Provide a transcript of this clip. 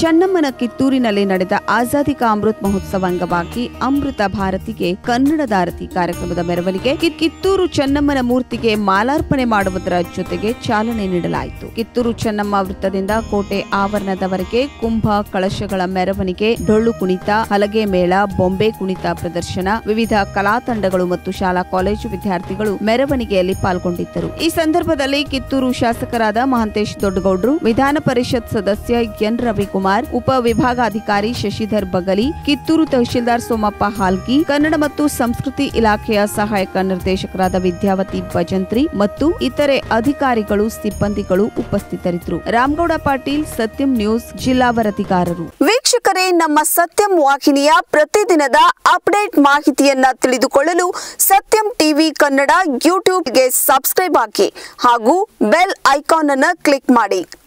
ಚೆನ್ನಮ್ಮನ ಕಿತ್ತೂರಿನಲ್ಲಿ ನಡೆದ ಆಜಾದಿ ಕಾ ಅಮೃತ್ ಮಹೋತ್ಸವ ಅಂಗವಾಗಿ ಅಮೃತ ಭಾರತಿಗೆ ಕನ್ನಡದ ಆರತಿ ಕಾರ್ಯಕ್ರಮದ ಮೆರವಣಿಗೆ ಕಿ- ಕಿತ್ತೂರು ಚೆನ್ನಮ್ಮನ ಮೂರ್ತಿಗೆ ಮಾಲಾರ್ಪಣೆ ಮಾಡುವುದರ ಜೊತೆಗೆ ಚಾಲನೆ ನೀಡಲಾಯಿತು ಕಿತ್ತೂರು ಚೆನ್ನಮ್ಮ ವೃತ್ತದಿಂದ ಕೋಟೆ ಆವರಣದವರೆಗೆ ಕುಂಭ ಕಳಶಗಳ ಮೆರವಣಿಗೆ ಡೊಳ್ಳು ಕುಣಿತ ಹಲಗೆ ಮೇಳ ಬೊಂಬೆ ಕುಣಿತ ಪ್ರದರ್ಶನ ವಿವಿಧ ಕಲಾ ತಂಡಗಳು ಮತ್ತು ಶಾಲಾ ಕಾಲೇಜು ವಿದ್ಯಾರ್ಥಿಗಳು ಮೆರವಣಿಗೆಯಲ್ಲಿ ಪಾಲ್ಗೊಂಡಿದ್ದರು ಈ ಸಂದರ್ಭದಲ್ಲಿ ಕಿತ್ತೂರು ಶಾಸಕರಾದ ಮಹಂತೇಶ್ ದೊಡ್ಡಗೌಡ್ರು ವಿಧಾನ ಪರಿಷತ್ ಸದಸ್ಯ ಎನ್ ರವಿಕುಮಾರ್ ಉಪ ವಿಭಾಗಾಧಿಕಾರಿ ಶಶಿಧರ್ ಬಗಲಿ ಕಿತ್ತೂರು ತಹಶೀಲ್ದಾರ್ ಸೋಮಪ್ಪ ಹಾಲ್ಗಿ ಕನ್ನಡ ಮತ್ತು ಸಂಸ್ಕೃತಿ ಇಲಾಖೆಯ ಸಹಾಯಕ ನಿರ್ದೇಶಕರಾದ ವಿದ್ಯಾವತಿ ಭಜಂತ್ರಿ ಮತ್ತು ಇತರೆ ಅಧಿಕಾರಿಗಳು ಸಿಬ್ಬಂದಿಗಳು ಉಪಸ್ಥಿತರಿದ್ದರು ರಾಮಗೌಡ ಪಾಟೀಲ್ ಸತ್ಯಂ ನ್ಯೂಸ್ ಜಿಲ್ಲಾ ವರದಿಗಾರರು ವೀಕ್ಷಕರೇ ನಮ್ಮ ಸತ್ಯಂ ವಾಹಿನಿಯ ಪ್ರತಿದಿನದ ಅಪ್ಡೇಟ್ ಮಾಹಿತಿಯನ್ನ ತಿಳಿದುಕೊಳ್ಳಲು ಸತ್ಯಂ ಟಿವಿ ಕನ್ನಡ ಯೂಟ್ಯೂಬ್ಗೆ ಸಬ್ಸ್ಕ್ರೈಬ್ ಹಾಕಿ ಹಾಗೂ ಬೆಲ್ ಐಕಾನ್ ಅನ್ನು ಕ್ಲಿಕ್ ಮಾಡಿ